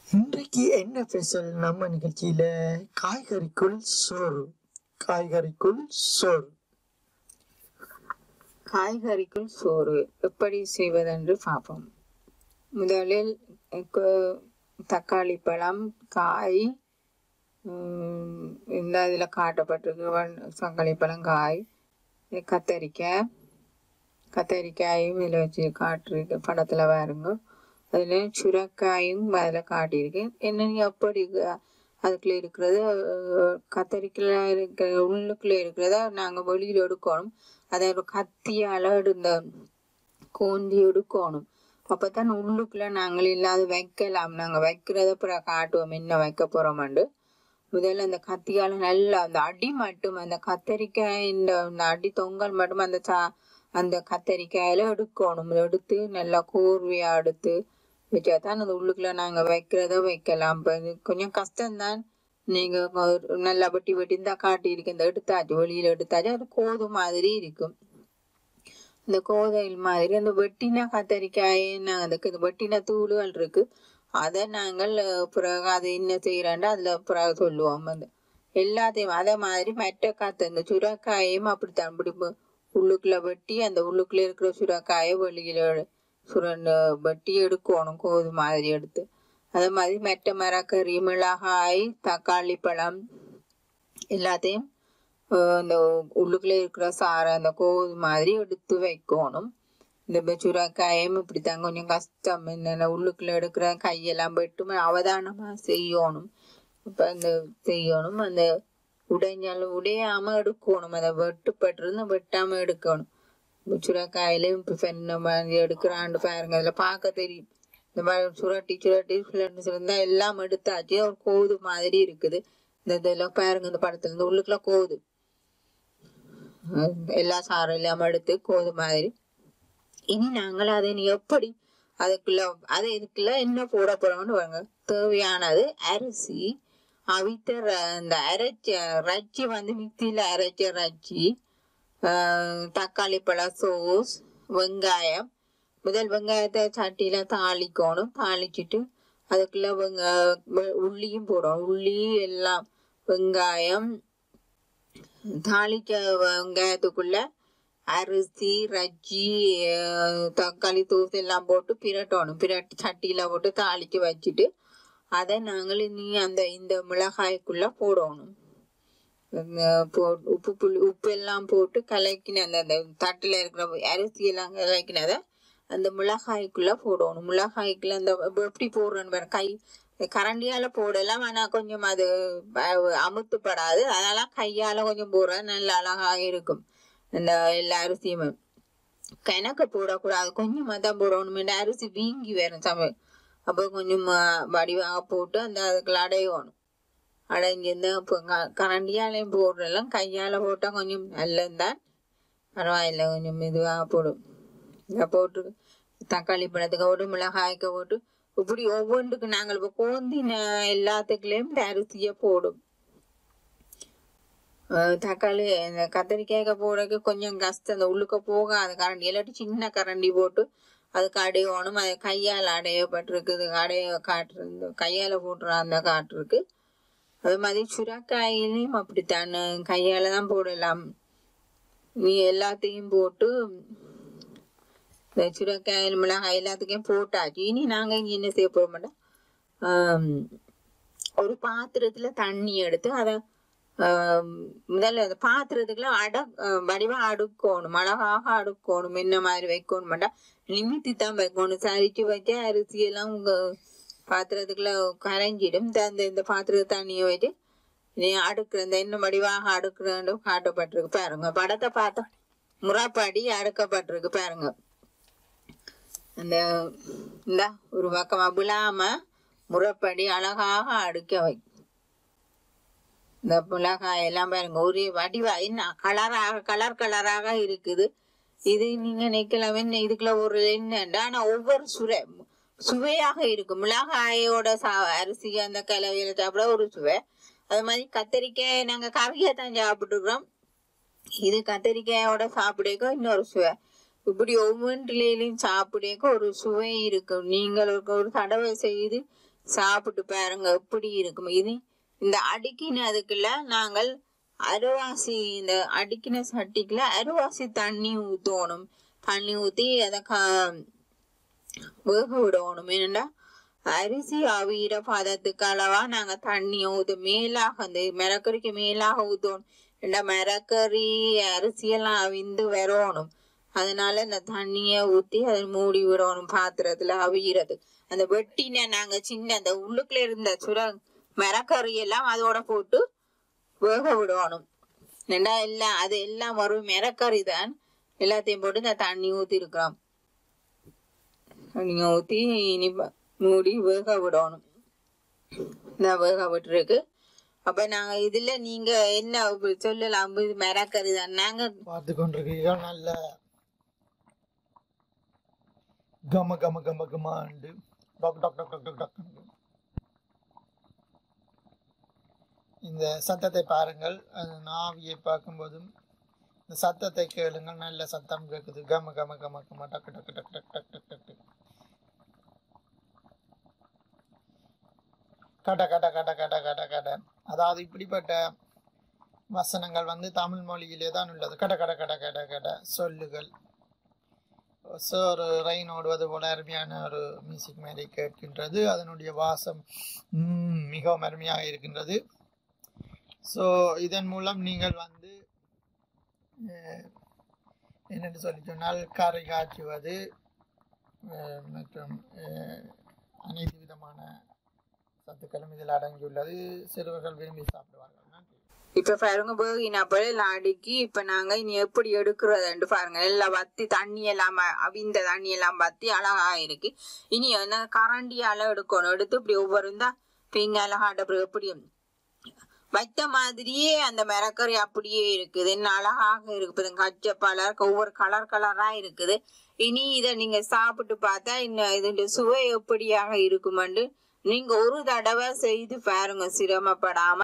இன்றைக்கு என்ன ஸ்பெஷல் நம்ம நிகழ்ச்சியில காய்கறிக்குள் சோறு காய்கறிக்குள் சோறு காய்கறிக்குள் சோறு எப்படி செய்வதென்று பார்ப்போம் முதலில் கு- தக்காளி பழம் காய் உம், இந்த இதில் காட்டப்பட்டிருக்கு வன்- தக்காளி பழம் காய் இது கத்தரிக்காய் கத்தரிக்காயும் இதில் வச்சு காட்டிருக்கு படத்தில் பாருங்க அதில் சுரக்காயும் அதில் காட்டியிருக்கு என்னென்ன எப்படி க- அதுக்குள்ள இருக்கிறது அஹ், கத்தரிக்காய் இருக்கிற உள்ளுக்குள்ள இருக்கிறத நாங்கள் வெளியில் எடுக்கணும் அதை ஒரு கத்தியால் இந்த கோந்தி எடுக்கணும் அப்பதான் உள்ளுக்குள்ள நாங்கள் இல்லாத வைக்கலாம் நாங்கள் வைக்கிறத அப்புறம் காட்டுவோம் என்ன வைக்க போறோமாண்டு முதல்ல அந்த கத்தியால நல்லா அந்த அடி மட்டும் அந்த கத்தரிக்காய் இந்த அந்த அடி தொங்கல் மட்டும் அந்த சா அந்த கத்தரிக்காயில எடுக்கணும் எடுத்து நல்லா கூர்வையா எடுத்து வச்சா தான் அந்த உள்ளுக்குள்ள நாங்க வைக்கிறத வைக்கலாம் இப்ப இது கொஞ்சம் கஷ்டம்தான் நீங்க ஒரு நல்லா வெட்டி வெட்டி இந்த காட்டி இந்த எடுத்தாச்சு வெளியில எடுத்தாச்சு அது கோது மாதிரி இருக்கும் இந்த கோதையில் மாதிரி அந்த வெட்டின கத்தரிக்காயை நாங்கள் அதுக்கு இந்த வெட்டின தூளுகள் இருக்கு அதை நாங்கள் அஹ், பிறகு அதை என்ன செய்யறோண்டா அதுல பிறகு சொல்லுவோம் அந்த எல்லாத்தையும் அதே மாதிரி மற்ற காத்த இந்த சுரக்காயையும் அப்படித்தான் இப்படி பு- உள்ளுக்குள்ள வெட்டி அந்த உள்ளுக்குள்ள இருக்கிற சுரக்காயை வெளியில எடு- சுரண்ட வெட்டி எடுக்கணும் கோது மாதிரி எடுத்து அதே மாதிரி மற்ற மரக்கறி மிளகாய் தக்காளி பழம் எல்லாத்தையும் அஹ் இந்த உள்ளுக்குள்ள இருக்கிற சாறை அந்த கோது மாதிரி எடுத்து வைக்கணும் இந்த ப- சுரைக்காயும் இப்படித்தான் கொஞ்சம் கஷ்டம் என்னென்ன உள்ளுக்குள்ள எடுக்கிற கையெல்லாம் வெட்டு அவதானமா செய்யணும் இப்ப இந்த செய்யணும் அந்த உடைஞ்சாலும் உடையாம எடுக்கணும் அதை வெட்டுப்பட்டிருந்து வெட்டாம எடுக்கணும் இப்ப சுரைக்காயிலையும் இப்ப என்ன மாதிரி எடுக்கிறான்னு பாருங்க அதுல பார்க்க தெரியும் இந்த மாதிரி சுரட்டி சுரட்டி சுரட்டி இருந்தா எல்லாம் எடுத்தாச்சு ஒரு கோது மாதிரி இருக்குது இந்த இதெல்லாம் பாருங்க இந்த படத்துல இந்த உள்ளுக்குள்ள கோது அஹ் எல்லா சாரம் இல்லாம எடுத்து கோது மாதிரி இனி நாங்கள் அதை இனி எப்படி அதுக்குள்ள அது இதுக்குள்ள என்ன போட போறோம்னு பாருங்க தேவையானது அரிசி அவித்த ர- இந்த அரைச்ச ரச்சி வந்து மிக்சியில அரைச்ச ரச்சி ஆஹ் தக்காளி பழ சோஸ் வெங்காயம் முதல் வெங்காயத்தை சட்டியில தாளிக்கணும் தாளிச்சிட்டு அதுக்குள்ள வெங்க வெ- உள்ளியும் போடணும் உள்ளி எல்லாம் வெங்காயம் தாளிச்ச வெங்காயத்துக்குள்ள அரிசி ரச்சி அஹ், தக்காளி தூசு எல்லாம் போட்டு பிரட்டணும் பிரட்டி சட்டியில போட்டு தாளிச்சு வச்சுட்டு அதை நாங்கள் இனி அந்த இந்த மிளகாய்க்குள்ள போடணும் இந்த போ- உப்பு புளி உப்பு எல்லாம் போட்டு கலக்கின அந்த அந்த தட்டுல இருக்கிற அரிசி எல்லாம் கலக்கினதை அந்த மிளகாய்க்குள்ள போடணும் மிளகாய்க்குள்ள அந்த இப்ப எப்படி போடுறேன்னு பாரு கை கரண்டியால போடலாம் ஆனா கொஞ்சம் அது அஹ், அமுத்துப்படாது அதனால கையால கொஞ்சம் போடுறது நல்ல அழகாக இருக்கும் இந்த எல்லா அரிசியுமே கணக்கு போடக்கூடாது கொஞ்சமா தான் போடணும் இந்த அரிசி வீங்கி வரும் சமையல் அப்போ கொஞ்சம் அஹ், வடிவாக போட்டு அந்த அதுக்குள்ள அடையணும் அடைஞ்சிருந்தா இப்போ க- கரண்டியாலையும் போடுறலாம் கையால போட்டா கொஞ்சம் நல்லதுதான் பரவாயில்ல கொஞ்சம் மெதுவாக போடும் இதை போட்டு தக்காளி பழத்துக்கு போட்டு மிளகாய்க்கு போட்டு இப்படி ஒவ்வொன்றுக்கு நாங்கள் இப்போ கோந்தின எல்லாத்துக்குள்ளேயும் இந்த அரிசியை போடும் அஹ் தக்காளி இந்த கத்திரிக்காய்க்கு போடுறதுக்கு கொஞ்சம் கஷ்டம் அந்த உள்ளுக்க போகாது கரண்டி இல்லாட்டி சின்ன கரண்டி போட்டு அதுக்கு அடையணும் அது கையால் அடையப்பட்டிருக்குது அடைய காட்டுறது கையால் போட்டுற அந்த காட்டிருக்கு அது மாதிரி சுரக்காயிலையும் அப்படித்தான் கையால தான் போடலாம் நீ எல்லாத்தையும் போட்டு இந்த சுரக்காயில் மிளகாய் எல்லாத்துக்கும் போட்டாச்சு இனி நாங்க இனி என்ன செய்ய போக மாட்டோம் ஆம், ஒரு பாத்திரத்துல தண்ணி எடுத்து அதை ஆம், முதல்ல அந்த பாத்திரத்துக்குள்ள அட அஹ் வடிவா அடுக்கணும் அழகாக அடுக்கணும் என்ன மாதிரி வைக்கணும் மாட்டா நிமித்தி தான் வைக்கணும் சரிச்சு வச்சா அரிசி எல்லாம் உங்க பாத்திரத்துக்குள்ள கரைஞ்சிடும் இந்த அந்த இந்த பாத்திர தண்ணியை வச்சு நீ அடுக்குற இந்த என்ன வடிவாக அடுக்குறன்னு காட்டப்பட்டிருக்கு பாருங்க படத்தை பார்த்தா முறைப்படி அடுக்கப்பட்டிருக்கு பாருங்க அந்த இந்த ஒரு பக்கமா விழாம முறைப்படி அழகாக அடுக்க வை இந்த மிளகாய் எல்லாம் பாருங்க ஒரே வடிவா என்ன கலராக கலர் கலராக இருக்குது இது நீங்க நிக்கலாம் என்ன இதுக்குள்ள ஒரு என்னண்டா ஆனா ஒவ்வொரு சுவை சுவையாக இருக்கும் மிளகாயோட சா அரிசி அந்த கலவையில சாப்பிட ஒரு சுவை அது மாதிரி கத்தரிக்காய் நாங்க கறியை தான் சாப்பிட்டுக்கிறோம் இது கத்தரிக்காயோட சாப்பிடக்க இன்னொரு சுவை இப்படி ஒவ்வொன்றிலையும் சாப்பிடக்க ஒரு சுவை இருக்கும் நீங்கள் ஒரு ஒரு தடவை செய்து சாப்பிட்டு பாருங்க எப்படி இருக்கும் இது இந்த அடுக்கினதுக்குள்ள நாங்கள் அருவாசி இந்த அடுக்கின சட்டிக்குள்ள அருவாசி தண்ணி ஊற்றணும் தண்ணி ஊற்றி அதை க வேக விடணும் என்னண்டா அரிசி அவியிற பதத்துக்கு அளவா நாங்க தண்ணியை ஊத்து மேலாக அந்த மிளக்கறிக்கு மேலாக ஊத்தணும் ஏண்டா மிளக்கறி அரிசி எல்லாம் அவிந்து வரணும் அதனால இந்த தண்ணிய ஊத்தி அதை மூடி விடணும் பாத்திரத்துல அவியிறது அந்த வெட்டின நாங்க சின்ன அந்த உள்ளுக்குள்ள இருந்த சுர மிளக்கறி எல்லாம் அதோட போட்டு வேக விடணும் ஏண்டா எல்லாம் அது எல்லாம் வரும் மிளக்கறி தான் எல்லாத்தையும் போட்டு இந்த தண்ணி ஊத்தி இருக்கிறோம் தண்ணியை ஊத்தி இனி ப- மூடி வேக விடணும் இந்த வேக விட்டுருக்கு அப்ப நாங்க இதுல நீங்க என்ன இப்ப சொல்லலாம் இது மிளக்கறி தான் நாங்க பார்த்து கொண்டிருக்கீர்கள் நல்ல கம கம கம கமாண்டு டாக் டாக் டாக் டாக் டாக் டாக் இந்த சத்தத்தை பாருங்கள் அது நாவியை பார்க்கும்போதும் இந்த சத்தத்தை கேளுங்கள் நல்ல சத்தம் கேட்குது கம கம கம கம டக்கு டக்கு டக்கு டக்கு டக்கு டக்கு டக்கு கட கட கட கட கட கட அதாவது இப்படிப்பட்ட வசனங்கள் வந்து தமிழ் மொழியிலே தான் உள்ளது கட கட கட கட கட சொல்லுகள் ஸோ ஒரு ரெயின் ஓடுவது போல அருமையான ஒரு மியூசிக் மாதிரி கேட்கின்றது அதனுடைய வாசம் ம், மிகவும் அருமையாக இருக்கின்றது ஸோ இதன் மூலம் நீங்கள் வந்து அஹ், என்னென்று சொல்லி சொன்னால் கரை காய்ச்சுவது அஹ், மற்றும் அஹ், அனைத்து விதமான சத்துக்களும் இதில் அடங்கியுள்ளது சிறுவர்கள் விரும்பி சாப்பிடுவார்கள் நன்றி இப்ப பாருங்க வேகினப்பல லாடிக்கு இப்ப நாங்க இனி எப்படி எடுக்கிறதுன்னு பாருங்க எல்லாம் வத்தி தண்ணி எல்லாம் அ- அவிந்த தண்ணி எல்லாம் வத்தி அழகா இருக்கு இனி என்ன கரண்டியால எடுக்கணும் எடுத்து இப்படி ஒவ்வொரு இருந்தா பிங்கால ஆட்ட எப்படி வைத்த மாதிரியே அந்த மிரக்கறி அப்படியே இருக்குது என்ன அழகாக இருக்குது கச்ச பலர் ஒவ்வொரு கலர் கலரா இருக்குது இனி இதை நீங்க சாப்பிட்டு பார்த்தா இன்னும் இதோட சுவை எப்படியாக இருக்குமென்று நீங்க ஒரு தடவை செய்து பாருங்க சிரமப்படாம